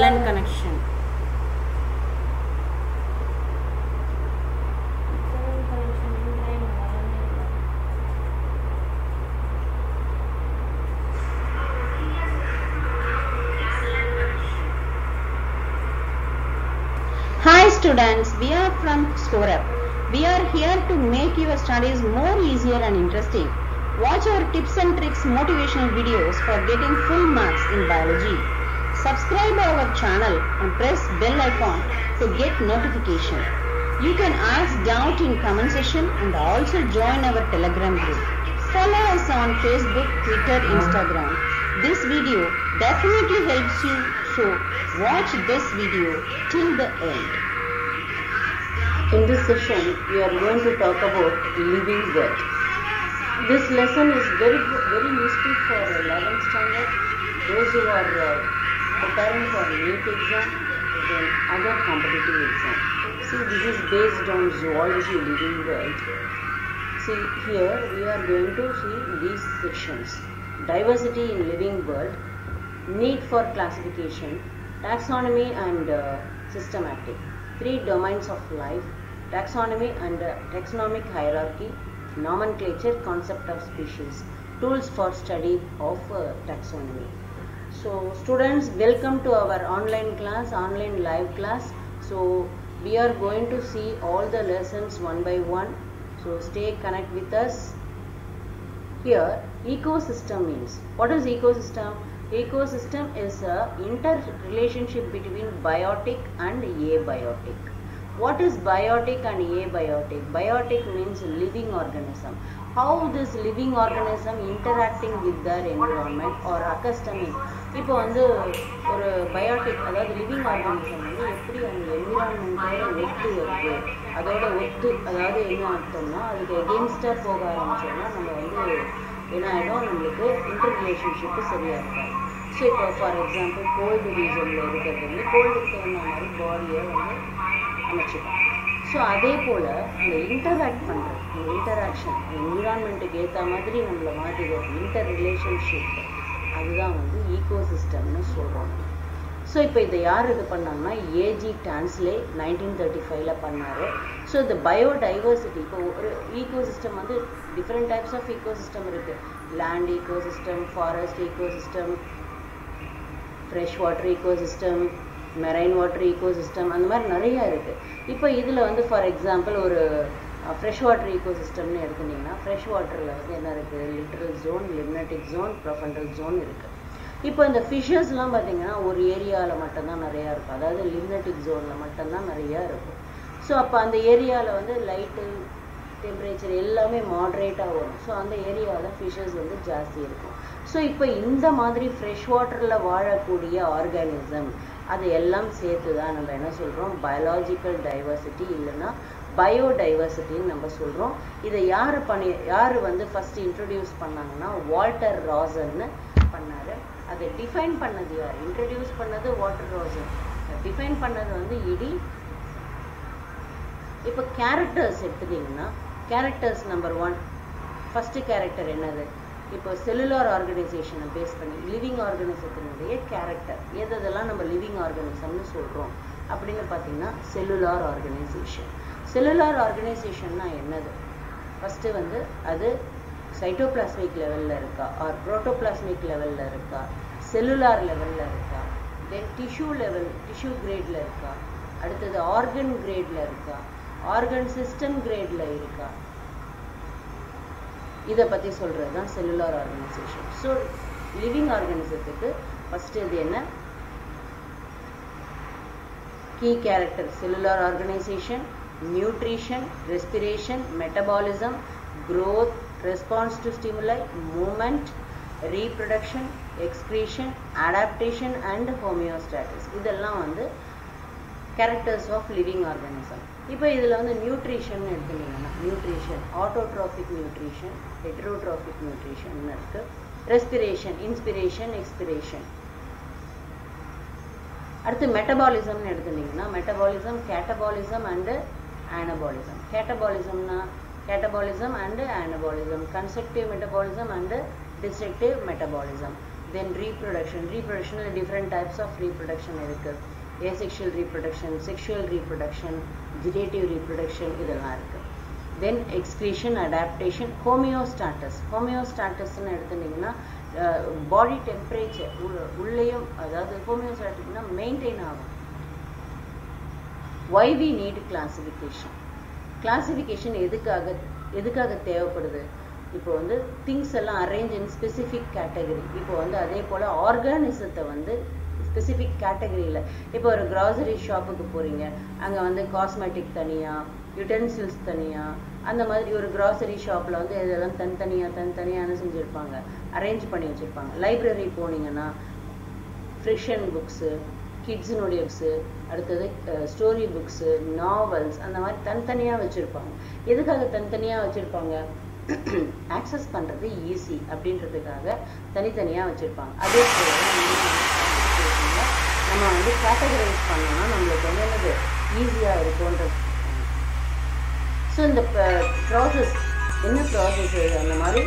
and connection. Hi students, we are from StoreUp. We are here to make your studies more easier and interesting. Watch our tips and tricks motivational videos for getting full marks in biology. Subscribe our channel and press bell icon to get notification. You can ask doubt in comment section and also join our telegram group. Follow us on Facebook, Twitter, Instagram. This video definitely helps you so watch this video till the end. In this session, we are going to talk about living world. This lesson is very very useful for 11th standard, those who are uh, preparing for NEET exam, then other competitive exam. See, this is based on zoology living world. See, here we are going to see these sections. Diversity in living world, need for classification, taxonomy and uh, systematic, three domains of life, taxonomy and uh, taxonomic hierarchy, nomenclature, concept of species, tools for study of uh, taxonomy. So students, welcome to our online class, online live class. So we are going to see all the lessons one by one. So stay connect with us. Here, ecosystem means, what is ecosystem? Ecosystem is a interrelationship between biotic and abiotic. What is biotic and abiotic? Biotic means living organism. How this living organism interacting with their environment or accustoming. இப்போ வந்து ஒரு biotic அதாவது living organism வந்து எப்படி அந்த என்விரான்மெண்ட்டோட ஒத்து வருது அதோட ஒத்து அதாவது என்ன அர்த்தம்னா அதுக்கு எகென்ஸ்டாக போக ஆரம்பிச்சோம்னா நம்ம வந்து என்ன ஆகிடும் நம்மளுக்கு இன்டர் ரிலேஷன்ஷிப்பு சரியாக இருக்காது ஸோ இப்போ ஃபார் எக்ஸாம்பிள் கோல்டு ரீஜனில் இருக்கிறது வந்து கோல்டுக்கு தகுந்த மாதிரி பாடியை வந்து அமைச்சிடும் ஸோ அதே போல் இந்த இன்டராக்ட் பண்ணுறது இந்த இன்டராக்ஷன் என்விரான்மெண்ட்டுக்கு ஏற்ற மாதிரி நம்மளை மாற்றிக்கிறது இன்டர் ரிலேஷன்ஷிப் அதுதான் வந்து ஈகோசிஸ்டம்னு சொல்கிறோம் ஸோ இப்போ இதை யார் இது பண்ணாங்கன்னா ஏஜி டான்ஸ்லே நைன்டீன் தேர்ட்டி ஃபைவ்ல பண்ணார் ஸோ இந்த பயோடைவர்சிட்டி இப்போ ஒரு ஈகோசிஸ்டம் வந்து டிஃப்ரெண்ட் டைப்ஸ் ஆஃப் ஈகோசிஸ்டம் இருக்குது land ecosystem forest ecosystem fresh water ecosystem marine water ecosystem அந்த மாதிரி நிறைய இருக்குது இப்போ இதில் வந்து ஃபார் எக்ஸாம்பிள் ஒரு ஃப்ரெஷ் வாட்டர் ஈகோசிஸ்டம்னு எடுத்துட்டிங்கன்னா ஃப்ரெஷ் வாட்டரில் வந்து என்ன இருக்குது littoral zone limnetic zone profundal zone இருக்குது இப்போ இந்த ஃபிஷர்ஸ்லாம் பார்த்தீங்கன்னா ஒரு ஏரியாவில் மட்டும்தான் நிறையா இருக்கும் அதாவது லிம்னட்டிக் ஜோனில் மட்டும்தான் நிறையா இருக்கும் ஸோ அப்போ அந்த ஏரியாவில் வந்து லைட்டு டெம்பரேச்சர் எல்லாமே மாட்ரேட்டாக வரும் ஸோ அந்த ஏரியாவில் ஃபிஷர்ஸ் வந்து ஜாஸ்தி இருக்கும் ஸோ இப்போ இந்த மாதிரி ஃப்ரெஷ் வாட்டரில் வாழக்கூடிய ஆர்கானிசம் அது எல்லாம் சேர்த்து தான் நம்ம என்ன சொல்கிறோம் பயாலாஜிக்கல் டைவர்சிட்டி இல்லைன்னா பயோடைவர்சிட்டின்னு நம்ம சொல்கிறோம் இதை யார் பண்ணி யார் வந்து ஃபஸ்ட் இன்ட்ரடியூஸ் பண்ணாங்கன்னா வால்டர் ராசன்னு பண்ணார் அதை டிஃபைன் பண்ணது யார் இன்ட்ரடியூஸ் பண்ணது வாட்டர் ராசன் டிஃபைன் பண்ணது வந்து இடி இப்போ கேரக்டர்ஸ் எடுத்துட்டிங்கன்னா characters number one first character என்னது இப்போ செல்லுலார் ஆர்கனைசேஷனை பேஸ் பண்ணி லிவிங் ஆர்கனிசத்தினுடைய கேரக்டர் எதெல்லாம் நம்ம லிவிங் ஆர்கனிசம்னு சொல்கிறோம் அப்படின்னு பார்த்தீங்கன்னா செல்லுலார் ஆர்கனைசேஷன் செல்லுலார் ஆர்கனைசேஷன்னா என்னது ஃபஸ்ட்டு வந்து அது சைட்டோபிளாஸ்மிக் லெவலில் இருக்கா ஆர் ப்ரோட்டோபிளாஸ்மிக் லெவலில் இருக்கா செல்லுலார் லெவலில் இருக்கா then tissue level tissue grade இருக்கா அடுத்தது ஆர்கன் கிரேடில் இருக்கா ஆர்கன் சிஸ்டம் கிரேடில் இருக்கா இதை பற்றி சொல்கிறது தான் செல்லுலார் ஆர்கனைசேஷன் ஸோ லிவிங் ஆர்கனிசத்துக்கு ஃபஸ்ட்டு இது என்ன key character cellular organisation nutrition respiration metabolism growth response to stimuli movement reproduction excretion adaptation and homeostasis இதெல்லாம் வந்து characters of living organism இப்போ இதில் வந்து நியூட்ரிஷன் எடுத்துட்டீங்கன்னா nutrition autotrophic nutrition heterotrophic nutrition இருக்கு ரெஸ்பிரேஷன் இன்ஸ்பிரேஷன் எக்ஸ்பிரேஷன் அடுத்து மெட்டபாலிசம்னு எடுத்துட்டீங்கன்னா மெட்டபாலிசம் கேட்டபாலிசம் அண்டு ஆனபாலிசம் கேட்டபாலிசம்னா catabolism and anabolism constructive metabolism and destructive metabolism then reproduction ரீப்ரொடக்ஷனில் டிஃப்ரெண்ட் டைப்ஸ் ஆஃப் ரீப்ரொடக்ஷன் இருக்குது asexual reproduction sexual reproduction vegetative reproduction இதெல்லாம் இருக்குது தென் excretion adaptation ஹோமியோஸ்டாட்டஸ் ஹோமியோஸ்டாட்டஸ்ன்னு எடுத்துட்டிங்கன்னா பாடி டெம்பரேச்சர் உள்ளேயும் அதாவது ஹோமியோஸ்டாட்டிக்னா மெயின்டைன் ஆகும் why we need classification classification எதுக்காக எதுக்காக தேவைப்படுது இப்போ வந்து திங்ஸ் எல்லாம் அரேஞ்ச் இன் ஸ்பெசிஃபிக் கேட்டகரி இப்போ வந்து அதே போல் ஆர்கானிசத்தை வந்து ஸ்பெசிஃபிக் கேட்டகரியில் இப்போ ஒரு கிராசரி ஷாப்புக்கு போகிறீங்க அங்கே வந்து காஸ்மெட்டிக் தனியாக யுட்டென்சில்ஸ் தனியாக அந்த மாதிரி ஒரு கிராசரி ஷாப்பில் வந்து இதெல்லாம் தனித்தனியாக தனித்தனியானு செஞ்சுருப்பாங்க அரேஞ்ச் பண்ணி வச்சுருப்பாங்க லைப்ரரி போனீங்கன்னா ஃப்ரிஷன் புக்ஸு கிட்ஸினுடைய புக்ஸு அடுத்தது ஸ்டோரி புக்ஸு நாவல்ஸ் அந்த மாதிரி தனித்தனியாக வச்சுருப்பாங்க எதுக்காக தனித்தனியாக வச்சுருப்பாங்க ஆக்சஸ் பண்ணுறது ஈஸி அப்படின்றதுக்காக தனித்தனியாக வச்சுருப்பாங்க அதே போல நம்ம வந்து கேட்டகரைஸ் பண்ணோம்னா நம்மளுக்கு வந்து என்னது ஈஸியாக இருக்கும்ன்றது ஸோ இந்த ப்ராசஸ் என்ன ப்ராசஸ் அந்த மாதிரி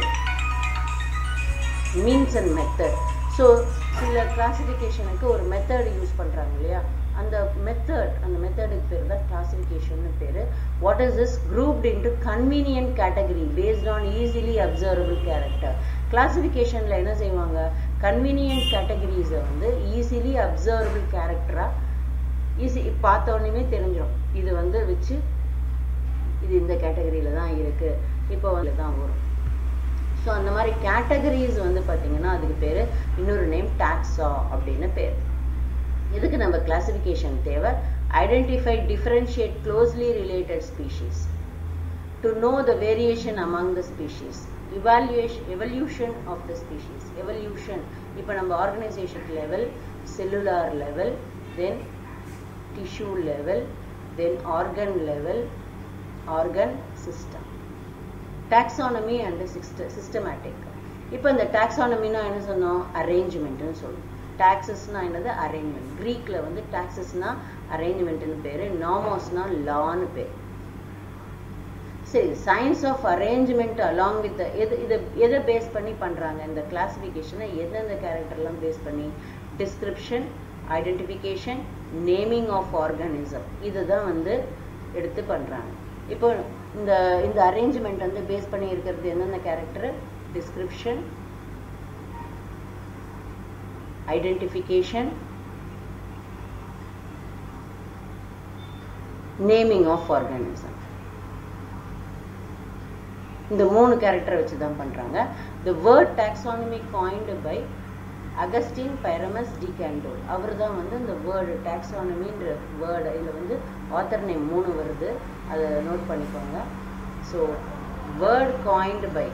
மீன்ஸ் அண்ட் மெத்தட் ஸோ சில கிளாசிஃபிகேஷனுக்கு ஒரு மெத்தட் யூஸ் பண்ணுறாங்க இல்லையா அந்த மெத்தட் அந்த மெத்தடுக்கு பேர் தான் கிளாசிஃபிகேஷன் பேர் what is is grouped into convenient category based on easily observable character கிளாசிஃபிகேஷனில் என்ன செய்வாங்க கன்வீனியன்ட் கேட்டகரிஸை வந்து ஈஸிலி அப்சர்வபிள் கேரக்டராக ஈஸி பார்த்தோன்னே தெரிஞ்சிடும் இது வந்து வச்சு இது இந்த கேட்டகரியில் தான் இருக்குது இப்போ வந்து தான் வரும் ஸோ அந்த மாதிரி கேட்டகரிஸ் வந்து பார்த்தீங்கன்னா அதுக்கு பேர் இன்னொரு நேம் டாக்ஸா அப்படின்னு பேர் இதுக்கு நம்ம கிளாசிஃபிகேஷன் தேவை identify differentiate closely related species to know the variation among the species evolution evolution of the species evolution இப்போ நம்ம organisation level cellular level then tissue level then organ level organ system taxonomy and systematic இப்போ இந்த டாக்ஸானமினா என்ன சொன்னோம் அரேஞ்ச்மெண்ட்னு சொல்லுவோம் டாக்ஸஸ்னா என்னது arrangement க்ரீக்கில் வந்து டாக்ஸஸ்னா அரேஞ்ச்மெண்ட்னு பேர் நாமோஸ்னா லான்னு பேர் சரி science of arrangement along with எது இதை எதை பேஸ் பண்ணி பண்ணுறாங்க இந்த கிளாசிஃபிகேஷனை எந்தெந்த கேரக்டர்லாம் பேஸ் பண்ணி description identification naming of organism இதுதான் வந்து எடுத்து பண்ணுறாங்க இப்போ இந்த இந்த அரேஞ்ச்மெண்ட் வந்து பேஸ் பண்ணி இருக்கிறது எந்தெந்த character description identification naming of organism இந்த மூணு கேரக்டரை வச்சு தான் பண்ணுறாங்க the word taxonomy coined by Augustin Pyramus de Candolle அவர் தான் வந்து இந்த வேர்டு டாக்ஸானமின்ற வேர்டு இதில் வந்து ஆத்தர் நேம் மூணு வருது அதை நோட் பண்ணிக்கோங்க so word coined by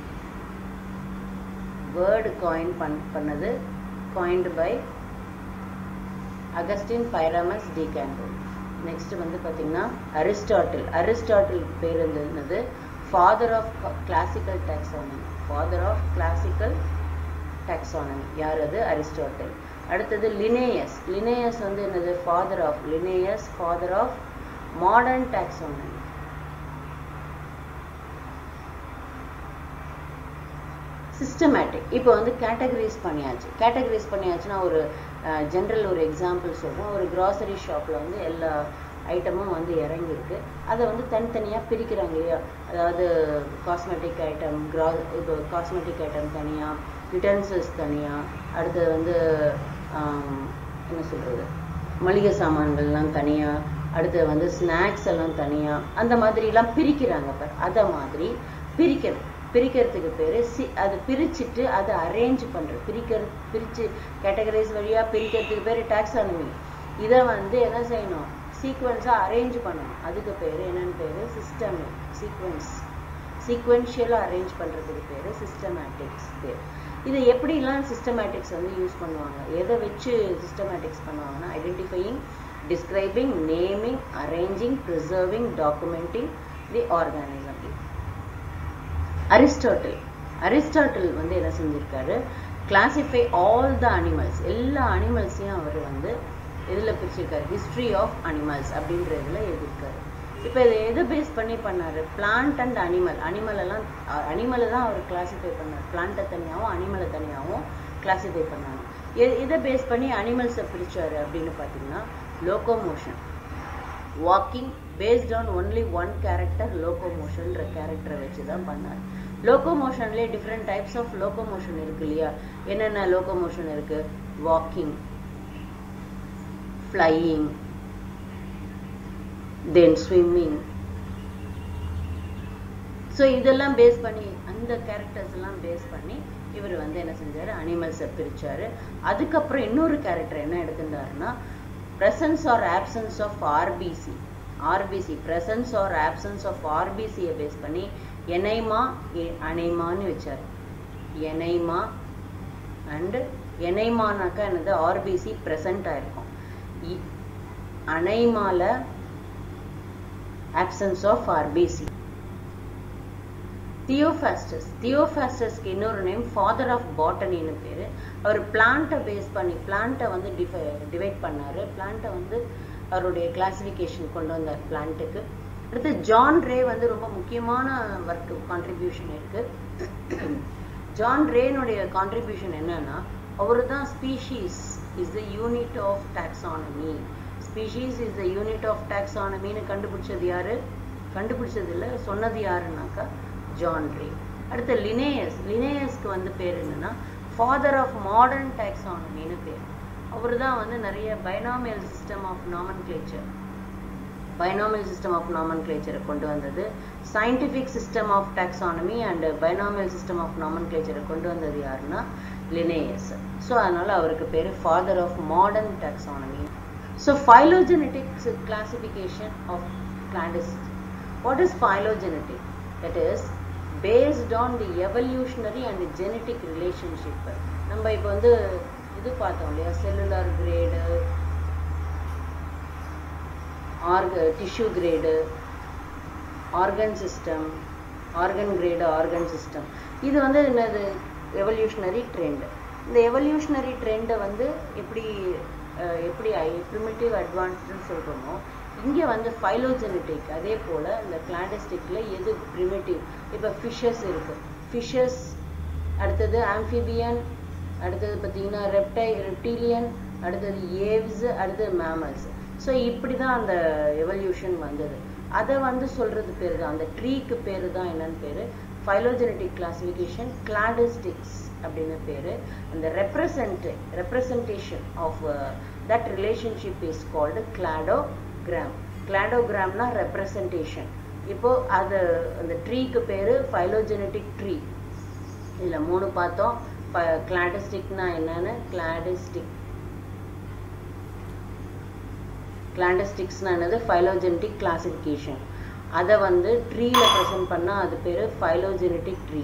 word coin பண் பண்ணது coined by Augustin Pyramus de Candolle next வந்து பார்த்தீங்கன்னா அரிஸ்டாட்டில் அரிஸ்டாட்டில் பேர் இருந்தது father of classical taxonomy father of classical taxonomy யார் அது அரிஸ்டாட்டில் அடுத்தது லினேயஸ் லினேயஸ் வந்து என்னது father of Linnaeus father of modern taxonomy systematic இப்போ வந்து கேட்டகரைஸ் பண்ணியாச்சு கேட்டகரைஸ் பண்ணியாச்சுன்னா ஒரு ஜென்ரல் ஒரு எக்ஸாம்பிள் சொல்கிறோம் ஒரு கிராசரி ஷாப்பில் வந்து எல்லா ஐட்டமும் வந்து இறங்கியிருக்கு அதை வந்து தனித்தனியாக பிரிக்கிறாங்க இல்லையா அதாவது காஸ்மெட்டிக் ஐட்டம் கிரா இப்போ காஸ்மெட்டிக் ஐட்டம் தனியாக யுட்டென்சில்ஸ் தனியாக அடுத்தது வந்து என்ன சொல்கிறது மளிகை சாமான்கள்லாம் தனியாக அடுத்தது வந்து ஸ்நாக்ஸ் எல்லாம் தனியாக அந்த மாதிரிலாம் பிரிக்கிறாங்க பார் அதை மாதிரி பிரிக்கணும் பிரிக்கிறதுக்கு பேர் சி அதை பிரிச்சுட்டு அதை அரேஞ்ச் பண்ணுறது பிரிக்கிற பிரித்து கேட்டகரைஸ் வழியாக பிரிக்கிறதுக்கு பேர் டாக்ஸானமி இதை வந்து என்ன செய்யணும் சீக்வன்ஸாக அரேஞ்ச் பண்ணணும் அதுக்கு பேர் என்னன்னு பேர் சிஸ்டமிக் சீக்வன்ஸ் சீக்வென்ஷியலாக அரேஞ்ச் பண்ணுறதுக்கு பேர் சிஸ்டமேட்டிக்ஸ் பேர் இதை எப்படிலாம் சிஸ்டமேட்டிக்ஸ் வந்து யூஸ் பண்ணுவாங்க எதை வச்சு சிஸ்டமேட்டிக்ஸ் பண்ணுவாங்கன்னா identifying describing naming arranging preserving documenting the organism Aristotle Aristotle வந்து என்ன செஞ்சிருக்காரு கிளாசிஃபை ஆல் த அனிமல்ஸ் எல்லா அனிமல்ஸையும் அவர் வந்து இதில் பிரிச்சிருக்காரு ஹிஸ்ட்ரி ஆஃப் அனிமல்ஸ் அப்படின்ற இதில் எழுதியிருக்காரு இப்போ இதை எதை பேஸ் பண்ணி பண்ணாரு பிளான்ட் அண்ட் அனிமல் அனிமல் எல்லாம் அனிமலை தான் அவர் கிளாசிஃபை பண்ணார் பிளான்ட்டை தனியாகவும் அனிமலை தனியாகவும் கிளாசிஃபை பண்ணாங்க எ- இதை பேஸ் பண்ணி அனிமல்ஸை பிரிச்சாரு அப்படின்னு பார்த்தீங்கன்னா locomotion walking based on only one character லோகோமோஷன்ற கேரக்டரை வச்சு தான் பண்ணார் லோகோமோஷன்லேயே டிஃப்ரெண்ட் டைப்ஸ் ஆஃப் லோகோமோஷன் இருக்கு இல்லையா என்னென்ன லோகோமோஷன் இருக்கு walking flying then swimming so இதெல்லாம் பேஸ் பண்ணி அந்த கேரக்டர்ஸ் எல்லாம் பேஸ் பண்ணி இவர் வந்து என்ன செஞ்சாரு அனிமல்ஸை பிரிச்சாரு அதுக்கப்புறம் இன்னொரு கேரக்டர் என்ன எடுத்துட்டாருன்னா presence or absence of RBC RBC presence or absence of RBC யை பேஸ் பண்ணி எனைமா அனைமான்னு வச்சார் எனைமா அண்ட் எனைமானாக்கா என்னது ஆர்பிசி present ஆயிருக்கும் இ- அனைமால absence of RBC தியோஃபாஸ்டஸ் தியோஃபாஸ்டஸ்க்கு இன்னொரு நேம் ஃபாதர் ஆஃப் பாட்டனின்னு பேரு அவர் பிளான்ட்டை பேஸ் பண்ணி பிளான்ட்டை வந்து டிவைட் பண்ணாரு பிளான்ட்டை வந்து அவருடைய கிளாசிஃபிகேஷன் கொண்டு வந்தார் பிளான்ட்டுக்கு அடுத்து ஜான் ரே வந்து ரொம்ப முக்கியமான ஒர்க் கான்ட்ரிபியூஷன் இருக்கு ஜான் ரேனுடைய கான்ட்ரிபியூஷன் என்னன்னா அவர் தான் species is the unit of taxonomy species is the unit of டாக்ஸானமின்னு கண்டுபிடிச்சது யாரு கண்டுபிடிச்சது இல்ல சொன்னது யாருன்னாக்கா ஜான் ரே அடுத்து லினேயஸ் லினேயஸ்க்கு வந்து பேர் என்னன்னா ஃபாதர் ஆஃப் மாடர்ன் டாக்ஸானமின்னு பேர் அவர் தான் வந்து நிறைய binomial system of nomenclature binomial system of நாமன்கிளேச்சரை கொண்டு வந்தது scientific system of taxonomy and binomial system of நாமன்கிளேச்சரை கொண்டு வந்தது யாருன்னா லினேயஸ் ஸோ அதனால அவருக்கு பேர் father of modern taxonomy so phylogenetics classification of clandestine. What is phylogenetic? That is based on the evolutionary and genetic relationship. நம்ம இப்போ வந்து இது பார்த்தோம் இல்லையா செல்லுலார் கிரேடு ஆர்க tissue grade organ system organ grade organ system இது வந்து என்னது எவல்யூஷனரி ட்ரெண்ட் இந்த எவல்யூஷனரி ட்ரெண்டை வந்து எப்படி அஹ், எப்படி ப்ரிமிட்டிவ் அட்வான்ஸ்டுன்னு சொல்கிறோமோ இங்கே வந்து ஃபைலோஜெனட்டிக் அதே போல் இந்த கிளாண்டஸ்டிக்கில் எது ப்ரிமிட்டிவ் இப்போ ஃபிஷஸ் இருக்குது ஃபிஷஸ் அடுத்தது ஆம்ஃபிபியன் அடுத்தது பார்த்தீங்கன்னா ரெப்டை ரெப்டீலியன் அடுத்தது ஏவ்ஸ் அடுத்தது மேமல்ஸ் ஸோ இப்படி தான் அந்த எவல்யூஷன் வந்தது அதை வந்து சொல்றது பேர் தான் அந்த ட்ரீக்கு பேர் தான் என்னன்னு பேர் ஃபைலோஜெனட்டிக் கிளாசிஃபிகேஷன் கிளாடிஸ்டிக்ஸ் அப்படின்னு பேர் அந்த represent representation of that relationship is called cladogram கிளாடோகிராம்னா ரெப்ரசன்டேஷன் இப்போ அது அந்த ட்ரீக்கு பேர் ஃபைலோஜெனட்டிக் ட்ரீ இதுல மூணு பார்த்தோம் கிளாடிஸ்டிக்னா என்னன்னு கிளாடிஸ்டிக் கிளாண்டஸ்டிக்ஸ்னா என்னது ஃபைலோஜெனட்டிக் கிளாசிஃபிகேஷன் அதை வந்து ட்ரீல ப்ரெசென்ட் பண்ணா அது பேரு ஃபைலோஜெனட்டிக் ட்ரீ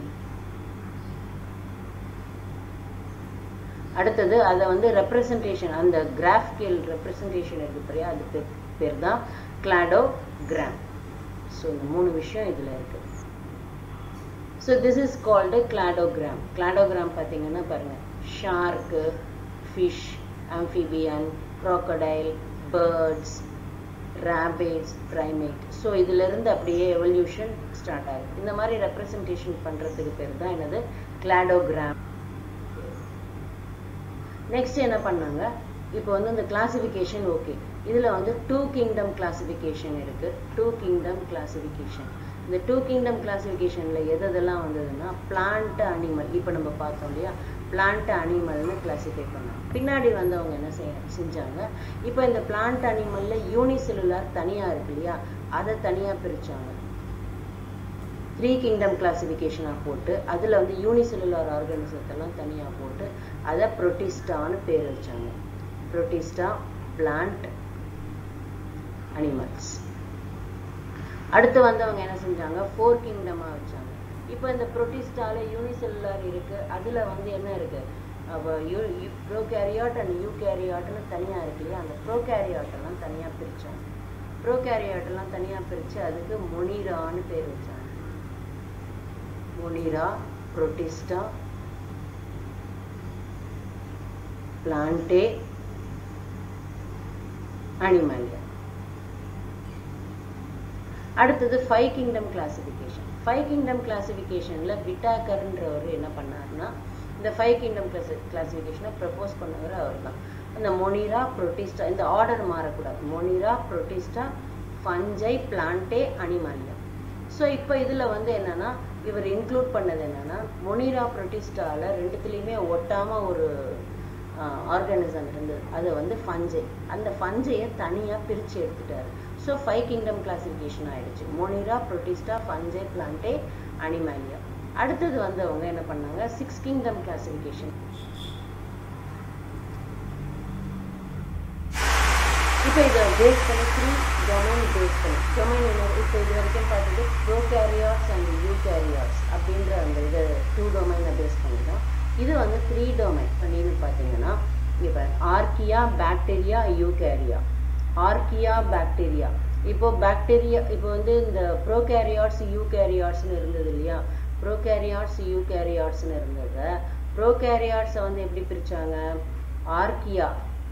அடுத்தது அதை வந்து ரெப்ரசன்டேஷன் அந்த கிராஃபிக்கல் ரெப்ரசன்டேஷன் இருக்கு பாரியா அது பேர் பேர் தான் கிளாடோகிராம் ஸோ இந்த மூணு விஷயம் இதுல இருக்கு so this is called cladogram cladogram பார்த்தீங்கன்னா பாருங்க shark fish amphibian crocodile birds rabbits primate so இருந்து அப்படியே எவல்யூஷன் ஸ்டார்ட் ஆகுது இந்த மாதிரி ரெப்ரசன்டேஷன் பண்றதுக்கு பேர் தான் என்னது கிளாடோகிராம் நெக்ஸ்ட் என்ன பண்ணாங்க இப்போ வந்து இந்த கிளாசிஃபிகேஷன் ஓகே இதுல வந்து டூ கிங்டம் கிளாசிஃபிகேஷன் இருக்கு டூ கிங்டம் கிளாசிஃபிகேஷன் இந்த டூ கிங்டம் கிளாசிஃபிகேஷன்ல எது எதெல்லாம் வந்ததுன்னா பிளான்ட் அனிமல் இப்போ நம்ம பார்த்தோம் இல்லையா பிளான்ட் அனிமல்னு கிளாசிஃபை பண்ணாங்க பின்னாடி வந்தவங்க என்ன செய்ய செஞ்சாங்க இப்போ இந்த பிளான்ட் அனிமல்ல யூனிசெல்லுலார் தனியா இருக்கு இல்லையா அதை தனியா பிரிச்சாங்க த்ரீ கிங்டம் கிளாசிஃபிகேஷனாக போட்டு அதில் வந்து யூனிசெல்லுலார் ஆர்கானிசத்தெல்லாம் தனியாக போட்டு அதை புரோட்டிஸ்டான்னு பேர் வச்சாங்க புரோட்டிஸ்டா பிளான்ட் அனிமல்ஸ் அடுத்து வந்தவங்க என்ன செஞ்சாங்க ஃபோர் கிங்டமாக வச்சாங்க இப்போ இந்த புரோட்டிஸ்டால யூனிசெல்லுலார் இருக்கு அதில் வந்து என்ன இருக்கு அப்போ யூ ப்ரோகேரியாட் அண்ட் யூகேரியாட்னு தனியாக இருக்கு இல்லையா அந்த ப்ரோகேரியாட் எல்லாம் தனியாக பிரிச்சாங்க ப்ரோகேரியாட் எல்லாம் தனியாக பிரித்து அதுக்கு மொனிரான்னு பேர் வச்சாங்க மொனிரா புரோட்டிஸ்டா பிளான்டே அனிமலியா அடுத்தது five kingdom classification five kingdom கிளாசிஃபிகேஷன்ல விட்டாக்கர்ன்றவர் என்ன பண்ணாருன்னா இந்த ஃபைவ் கிங்டம் கிளாஸ் கிளாசிஃபிகேஷனை ப்ரப்போஸ் பண்ணவர் அவர் தான் அந்த மொனிரா புரோட்டிஸ்டா இந்த ஆர்டர் மாறக்கூடாது monera protista fungi plantae animalia so இப்போ இதில் வந்து என்னன்னா இவர் இன்க்ளூட் பண்ணது என்னன்னா மொனிரா புரோட்டிஸ்டால ரெண்டுத்துலேயுமே ஒட்டாம ஒரு ஆர்கானிசம் இருந்தது அது வந்து ஃபஞ்சை அந்த ஃபஞ்சையை தனியாக பிரித்து எடுத்துட்டாரு ஸோ ஃபைவ் கிங்டம் கிளாசிஃபிகேஷன் ஆயிடுச்சு monera protista fungi plantae animalia அடுத்தது வந்து அவங்க என்ன பண்ணாங்க சிக்ஸ் கிங்டம் கிளாசிஃபிகேஷன் இப்போ இதை பேஸ் பண்ணி த்ரீ டொமைன் பேஸ் பண்ணி டொமைன் என்ன இப்போ இது வரைக்கும் பார்த்தது ப்ரோகேரியாட்ஸ் அண்ட் யூகேரியாட்ஸ் அப்படின்ற அந்த இதை டூ டொமைனை பேஸ் பண்ணி தான் இது வந்து த்ரீ டொமைன் அப்படின்னு பார்த்தீங்கன்னா இப்போ archaea bacteria eukarya archaea bacteria இப்போ பாக்டீரியா இப்போ வந்து இந்த ப்ரோகேரியாட்ஸ் யூகேரியாட்ஸ்னு இருந்தது இல்லையா ப்ரோகேரியாட்ஸ் யூகேரியாட்ஸ்னு இருந்தது ப்ரோகேரியாட்ஸை வந்து எப்படி பிரிச்சாங்க archaea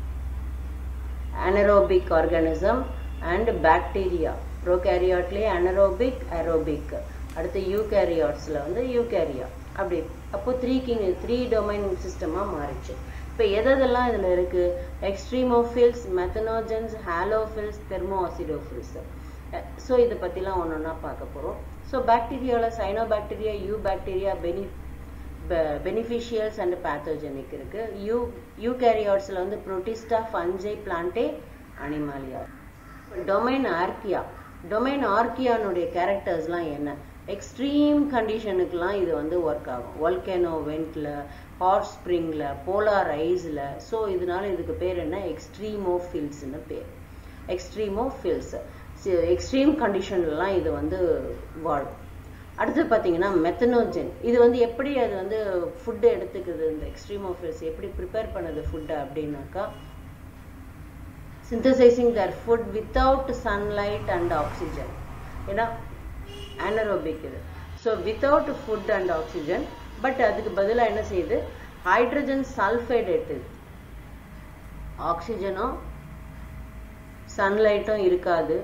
anaerobic organism and bacteria ப்ரோகேரியாட்லேயே anaerobic aerobic அடுத்து யூகேரியாட்ஸில் வந்து யூகேரியா அப்படி அப்போ த்ரீ கிங் த்ரீ டொமைன் சிஸ்டமாக மாறிச்சு இப்போ எதெல்லாம் இதில் இருக்கு எக்ஸ்ட்ரீமோஃபில்ஸ் மெத்தனோஜன்ஸ் ஹாலோஃபில்ஸ் தெர்மோஆசிடோஃபில்ஸ் ஸோ இதை பற்றிலாம் ஒன்று ஒன்றா பார்க்க போகிறோம் ஸோ பாக்டீரியாவில் சைனோ பாக்டீரியா யூ பாக்டீரியா பெனி பெனிஃபிஷியல்ஸ் அண்ட் பேத்தோஜெனிக் இருக்கு யூ யூகேரியாட்ஸில் வந்து protista fungi plantae animalia domain archaea domain ஆர்கியானுடைய கேரக்டர்ஸ்லாம் என்ன எக்ஸ்ட்ரீம் கண்டிஷனுக்குலாம் இது வந்து ஒர்க் ஆகும் ஒல்கேனோ வெண்ட்ல ஹாட் ஸ்ப்ரிங்ல போலார் ஐஸில் ஸோ இதனால இதுக்கு பேர் என்ன எக்ஸ்ட்ரீமோஃபில்ஸ்னு பேர் எக்ஸ்ட்ரீமோஃபில்ஸ் எக்ஸ்ட்ரீம் கண்டிஷன்லாம் இது வந்து வாழும் அடுத்து பார்த்தீங்கன்னா மெத்தனோஜன் இது வந்து எப்படி அது வந்து ஃபுட்டு எடுத்துக்குது இந்த எக்ஸ்ட்ரீமோஃபில்ஸ் எப்படி ப்ரிப்பேர் பண்ணுது ஃபுட்டை அப்படின்னாக்கா synthesising their food without sunlight and oxygen ஏன்னா ஆனரோபிக் இது so without food and oxygen but அதுக்கு பதிலாக என்ன செய்யுது ஹைட்ரஜன் சல்ஃபைடு எடுத்துது ஆக்சிஜனும் சன்லைட்டும் இருக்காது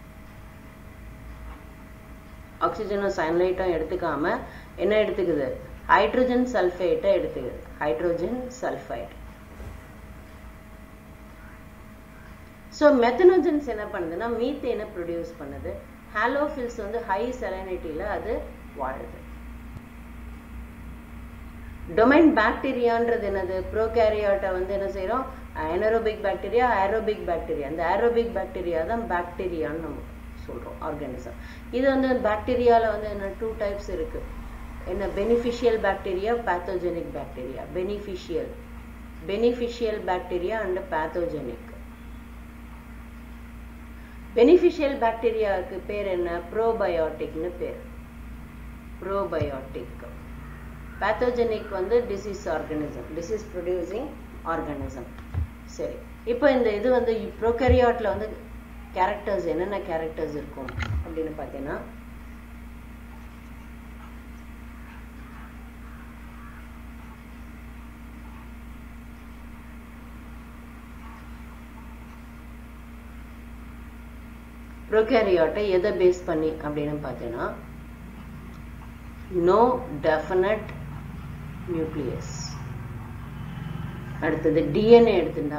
ஆக்சிஜனும் சன்லைட்டும் எடுத்துக்காம என்ன எடுத்துக்குது ஹைட்ரஜன் சல்ஃபேட்டை எடுத்துக்குது ஹைட்ரோஜன் சல்ஃபைட் ஸோ மெத்தனோஜன்ஸ் என்ன பண்ணுதுன்னா மீத்தேனை ப்ரொடியூஸ் பண்ணுது ஹாலோஃபில்ஸ் வந்து ஹை செலனிட்டியில் அது வாழுது டொமைன் பாக்டீரியான்றது என்னது ப்ரோகேரியாட்டை வந்து என்ன செய்கிறோம் அனரோபிக் பாக்டீரியா ஏரோபிக் பாக்டீரியா அந்த ஏரோபிக் பாக்டீரியா தான் பாக்டீரியான்னு நம்ம சொல்கிறோம் ஆர்கானிசம் இது வந்து பாக்டீரியாவில் வந்து என்ன டூ டைப்ஸ் இருக்கு என்ன beneficial bacteria pathogenic bacteria beneficial beneficial bacteria and pathogenic beneficial பாக்டீரியாவுக்கு பேர் என்ன ப்ரோபயோட்டிக்னு பேர் ப்ரோபயோட்டிக் பேத்தோஜெனிக் வந்து disease organism disease producing organism சரி இப்போ இந்த இது வந்து ப்ரோகரியாட்ல வந்து கேரக்டர்ஸ் என்னென்ன கேரக்டர்ஸ் இருக்கும் அப்படின்னு பார்த்தீங்கன்னா ப்ரோகேரியாட்டை எதை பேஸ் பண்ணி அப்படின்னு பார்த்தீங்கன்னா நோ டெஃபினட் நியூக்ளியஸ் அடுத்தது டிஎன்ஏ எடுத்துட்டா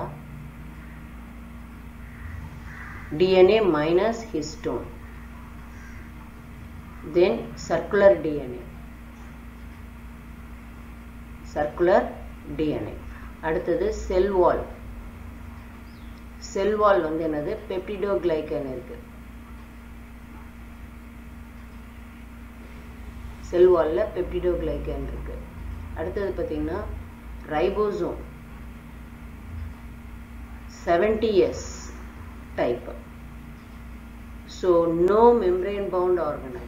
DNA minus histone. Then circular DNA. Circular DNA. அடுத்தது செல் வால் செல் வால் வந்து என்னது பெப்டிடோகிளைக்கன் இருக்கு செல் வால்ல பெப்டிடோகிளைக்கன் இருக்கு அடுத்தது பார்த்தீங்கன்னா ribosome seventy S type. So no membrane bound organelle.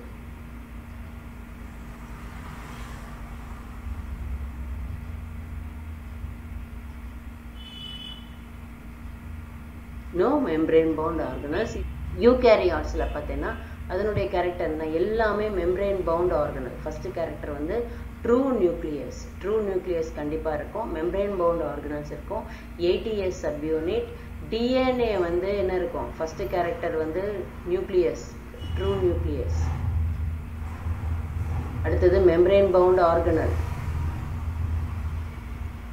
No membrane bound organelles. யூகேரியாட்ஸில் பார்த்தீங்கன்னா அதனுடைய கேரக்டர் என்ன எல்லாமே membrane bound organelle first character வந்து ட்ரூ நியூக்ளியஸ் ட்ரூ நியூக்ளியஸ் கண்டிப்பாக இருக்கும் மெம்ப்ரெயின் பவுண்ட் ஆர்கனல்ஸ் இருக்கும் ஏடிஎஸ் சப்யூனிட் டிஎன்ஏ வந்து என்ன இருக்கும் ஃபர்ஸ்ட் கேரக்டர் வந்து நியூக்ளியஸ் ட்ரூ நியூக்ளியஸ் அடுத்தது மெம்ப்ரெயின் பவுண்ட் ஆர்கனல்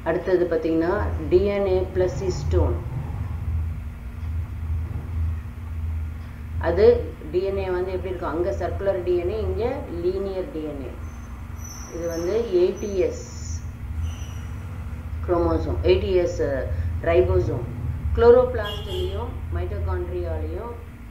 அடுத்தது பார்த்தீங்கன்னா டிஎன்ஏ பிளஸ் ஹிஸ்டோன் அது டிஎன்ஏ வந்து எப்படி இருக்கும் அங்கே சர்க்குலர் டிஎன்ஏ இங்கே லீனியர் டிஎன்ஏ இது வந்து ஏடிஎஸ் குரோமோசோம் ஏடிஎஸ் ரைபோசோம் குளோரோபிளாஸ்ட்லேயும் மைட்டோகாண்ட்ரியாலையும்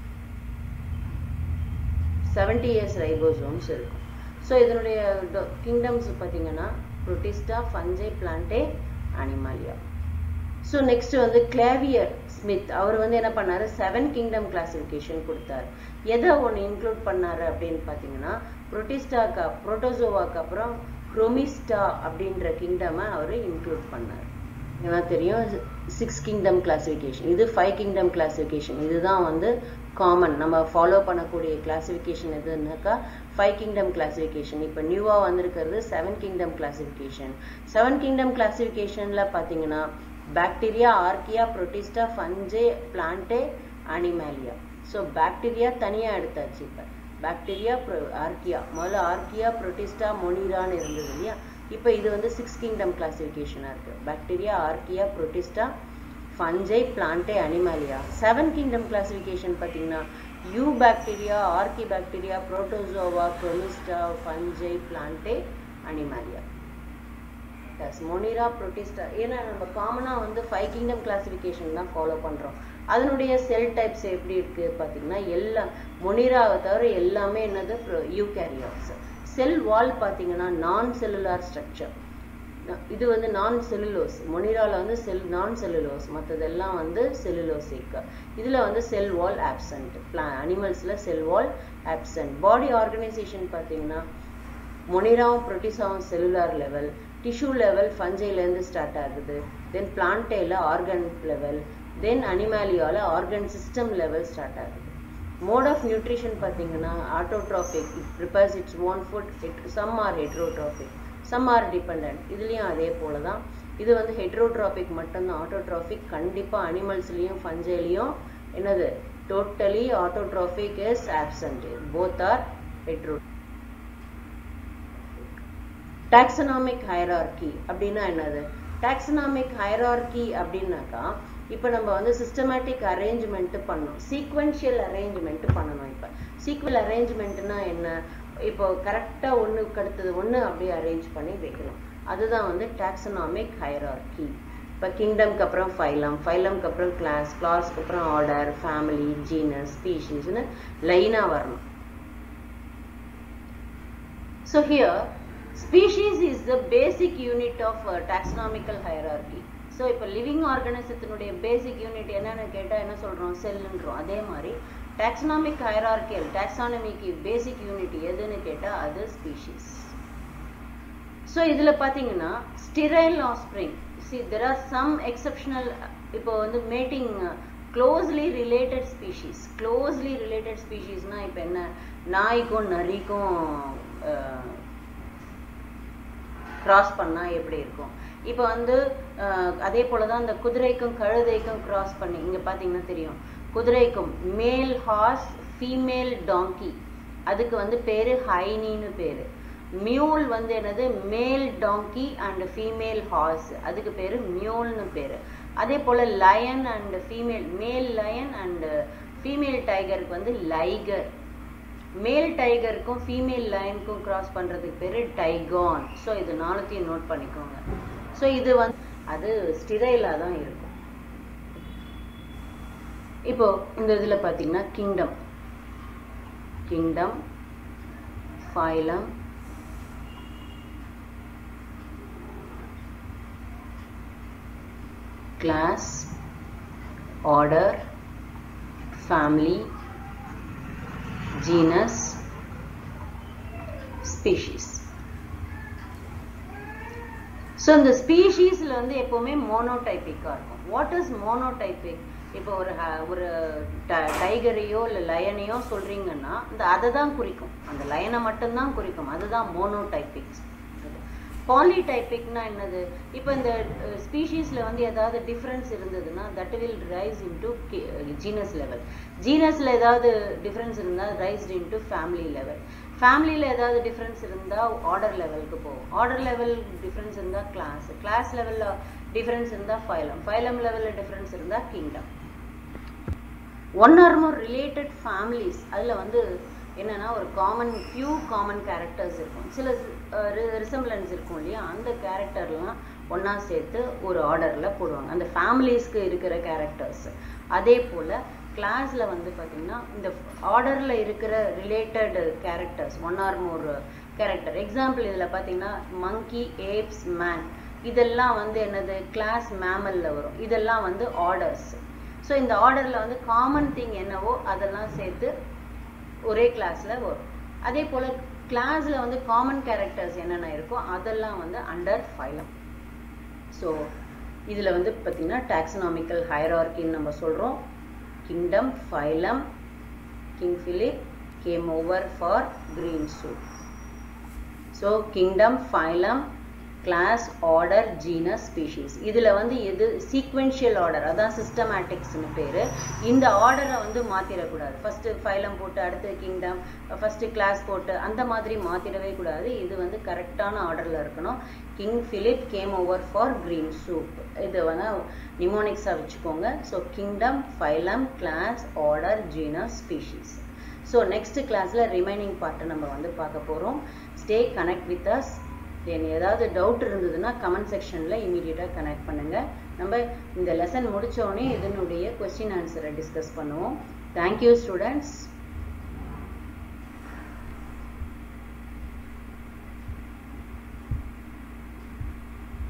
செவன்டி இயர்ஸ் ரைபோசோம்ஸ் இருக்கும் ஸோ இதனுடைய கிங்டம்ஸ் பார்த்தீங்கன்னா protista fungi plantae animalia so next வந்து கிளாவியர் ஸ்மித் அவர் வந்து என்ன பண்ணாரு செவன் கிங்டம் கிளாசிஃபிகேஷன் கொடுத்தாரு எதை ஒன்று இன்க்ளூட் பண்ணாரு அப்படின்னு பார்த்தீங்கன்னா புரோட்டிஸ்டாக்கு புரோட்டோசோவாக்கு அப்புறம் குரோமிஸ்டா அப்படின்ற கிங்டமை அவர் இன்க்ளூட் பண்ணார் ஏன்னா தெரியும் சிக்ஸ் கிங்டம் கிளாசிஃபிகேஷன் இது ஃபைவ் கிங்டம் கிளாசிஃபிகேஷன் இதுதான் வந்து காமன் நம்ம ஃபாலோ பண்ணக்கூடிய கிளாசிஃபிகேஷன் எதுனாக்கா ஃபைவ் கிங்டம் கிளாசிஃபிகேஷன் இப்போ நியூவாக வந்திருக்கிறது seven kingdom classification seven kingdom கிளாசிஃபிகேஷனில் பார்த்தீங்கன்னா bacteria archaea protista fungi plantae animalia so bacteria தனியாக எடுத்தாச்சு இப்போ பாக்டீரியா ஆர்கியா முதல்ல ஆர்கியா புரோட்டிஸ்டா மொனிரான்னு இருந்தது இல்லையா இப்போ இது வந்து சிக்ஸ் கிங்டம் கிளாசிஃபிகேஷனாக இருக்குது bacteria archaea protista fungi plantae animalia seven kingdom classification பார்த்தீங்கன்னா you bacteria RK archaebacteria protozoa chromista fungi plantae animalia as monera protista ஏன்னா நம்ம காமனாக வந்து ஃபைவ் கிங்டம் கிளாசிஃபிகேஷன் தான் ஃபாலோ பண்ணுறோம் அதனுடைய செல் டைப்ஸ் எப்படி இருக்குது பார்த்தீங்கன்னா எல்லாம் மொனிராவை தவிர எல்லாமே என்னது யூகேரியாட்ஸ் செல் வால் பார்த்தீங்கன்னா நான் செல்லுலார் ஸ்ட்ரக்சர் இது வந்து நான் செல்லுலோஸ் மொனிரால வந்து செல் நான் செல்லுலோஸ் மற்றதெல்லாம் வந்து செல்லுலோசிக் இதில் வந்து செல் வால் ஆப்சண்ட் பிளா அனிமல்ஸில் cell wall absent body organisation பார்த்தீங்கன்னா மொனிராவும் ப்ரோட்டிஸாவும் செல்லுலார் லெவல் டிஷ்யூ லெவல் ஃபஞ்சைலேருந்து ஸ்டார்ட் ஆகுது தென் பிளான்டேல ஆர்கன் லெவல் தென் அனிமாலியாவில் ஆர்கன் சிஸ்டம் லெவல் ஸ்டார்ட் ஆகுது மோட் ஆஃப் நியூட்ரிஷன் பார்த்தீங்கன்னா autotrophic it prepares its own food it some are heterotrophic some are depend இதுலேயும் அதே போல தான் இது வந்து ஹெட்ரோட்ராபிக் மட்டும்தான் ஆட்டோட்ராபிக் கண்டிப்பாக அனிமல்ஸ்லேயும் ஃபஞ்சைலையும் என்னது totally autotrophic is absent both are hetero taxonomic hierarchy அப்படின்னா என்னது டாக்ஸனாமிக் ஹைரார்கி அப்படின்னாக்கா இப்போ நம்ம வந்து சிஸ்டமேட்டிக் அரேஞ்ச்மெண்ட் பண்ணணும் சீக்வென்ஷியல் அரேஞ்ச்மெண்ட் பண்ணணும் இப்போ சீக்வல் அரேஞ்ச்மெண்ட்னா என்ன இப்போ கரெக்டாக ஒன்றுக்கு அடுத்தது ஒன்று அப்படியே அரேஞ்ச் பண்ணி வைக்கணும் அதுதான் வந்து டாக்ஸனாமிக் ஹைரார்கி இப்போ கிங்டம்க்கு அப்புறம் ஃபைலம் ஃபைலம்க்கு அப்புறம் கிளாஸ் கிளாஸ்க்கு அப்புறம் ஆர்டர் ஃபேமிலி ஜீனஸ் ஸ்பீஷீஸ்னு லைனாக வரணும் so here species is the basic unit of taxonomical hierarchy so இப்போ லிவிங் ஆர்கனிசத்தினுடைய பேசிக் யூனிட் என்னன்னு கேட்டால் என்ன சொல்கிறோம் செல்லுன்றோம் அதே மாதிரி டாக்ஸனாமிக் ஹைரார்கியல் டாக்ஸானமிக்கு பேசிக் யூனிட் எதுன்னு கேட்டால் அது ஸ்பீஷீஸ் ஸோ இதில் பார்த்தீங்கன்னா sterile offspring see there are some exceptional இப்போ வந்து mating closely related species closely related ஸ்பீஷீஸ்னால் இப்போ என்ன நாய்க்கும் நரிக்கும் கிராஸ் பண்ணால் எப்படி இருக்கும் இப்போ வந்து அதே போல தான் இந்த குதிரைக்கும் கழுதைக்கும் கிராஸ் பண்ணி இங்கே பார்த்தீங்கன்னா தெரியும் குதிரைக்கும் மேல் ஹார்ஸ் ஃபீமேல் டாங்கி அதுக்கு வந்து பேர் ஹைனின்னு பேர் மியூல் வந்து என்னது மேல் டாங்கி அண்ட் ஃபீமேல் ஹார்ஸ் அதுக்கு பேர் மியூல்னு பேர் அதே போல் lion and female male lion and female டைகருக்கு வந்து லைகர் மேல் டைகருக்கும் ஃபீமேல் லைனுக்கும் கிராஸ் பண்ணுறதுக்கு பேர் டைகான் ஸோ இது நாலுத்தையும் நோட் பண்ணிக்கோங்க ஸோ இது வந்து அது ஸ்டிரைலாக தான் இருக்கும் இப்போ இந்த இதில் பார்த்தீங்கன்னா kingdom kingdom phylum class order family genus species so இந்த ஸ்பீஷீஸில் வந்து எப்போவுமே மோனோடைப்பிக்காக இருக்கும் வாட் இஸ் மோனோடைப்பிக் இப்போ ஒரு ஒரு டைகரையோ இல்லை லயனையோ சொல்கிறீங்கன்னா இந்த அதை தான் குறிக்கும் அந்த லயனை மட்டும்தான் குறிக்கும் அதுதான் மோனோடைப்பிக்ஸ் பாலிடைபிக்னா என்னது இப்போ இந்த ஸ்பீஷீஸ்ல வந்து ஏதாவது டிஃபரன்ஸ் இருந்ததுன்னா that will rise into genus level ஜீனஸ்ல ஏதாவது டிஃபரன்ஸ் இருந்தால் ரைஸ் இன்டு ஃபேமிலி லெவல் ஃபேமிலியில் ஏதாவது டிஃப்ரென்ஸ் இருந்தால் ஆர்டர் லெவலுக்கு போகும் ஆர்டர் லெவல் டிஃப்ரென்ஸ் இருந்தால் கிளாஸ் கிளாஸ் லெவலில் டிஃப்ரென்ஸ் இருந்தால் ஃபைலம் ஃபைலம் லெவலில் டிஃப்ரென்ஸ் இருந்தால் kingdom one or more related families அதில் வந்து என்னன்னா ஒரு காமன் ஃபியூ காமன் கேரக்டர்ஸ் இருக்கும் சில ரிசம்பிளன்ஸ் இருக்கும் இல்லையா அந்த கேரக்டர்லாம் ஒன்றா சேர்த்து ஒரு ஆர்டரில் போடுவாங்க அந்த ஃபேமிலிஸ்க்கு இருக்கிற கேரக்டர்ஸ் அதே போல் கிளாஸில் வந்து பார்த்தீங்கன்னா இந்த ஆர்டரில் இருக்கிற related characters one or more character example இதில் பார்த்தீங்கன்னா மங்கி ஏப்ஸ் மேன் இதெல்லாம் வந்து என்னது கிளாஸ் மேமலில் வரும் இதெல்லாம் வந்து ஆர்டர்ஸ் ஸோ இந்த ஆர்டரில் வந்து காமன் திங் என்னவோ அதெல்லாம் சேர்த்து ஒரே கிளாஸில் வரும் அதே போல் கிளாஸில் வந்து காமன் கேரக்டர்ஸ் என்னென்ன இருக்கோ அதெல்லாம் வந்து அண்டர் ஃபைலம் ஸோ இதில் வந்து பார்த்தீங்கன்னா டாக்ஸனாமிக்கல் ஹைரார்கின்னு நம்ம சொல்கிறோம் kingdom phylum king philip came over for green soup so kingdom phylum class order genus species இதுல வந்து எது sequential order அதான் systematicsனு பேரு இந்த ஆர்டரை வந்து மாத்திரக்கூடாது ஃபர்ஸ்ட் ஃபைலம் போட்டு அடுத்து கிங்டம் ஃபர்ஸ்ட் கிளாஸ் போட்டு அந்த மாதிரி மாத்திடவே கூடாது இது வந்து கரெக்டான ஆர்டர்ல இருக்கணும் King Philip came over for green soup இது வந்து நிமோனிக்ஸாக வச்சுக்கோங்க so kingdom phylum class order genus species so next கிளாஸில் ரிமைனிங் பார்ட்டை நம்ம வந்து பார்க்க போகிறோம் stay connect with us then ஏதாவது டவுட் இருந்ததுன்னா கமெண்ட் செக்ஷனில் இமீடியட்டாக கனெக்ட் பண்ணுங்கள் நம்ம இந்த லெசன் முடித்தோடனே இதனுடைய கொஸ்டின் ஆன்சரை டிஸ்கஸ் பண்ணுவோம் தேங்க்யூ ஸ்டூடெண்ட்ஸ்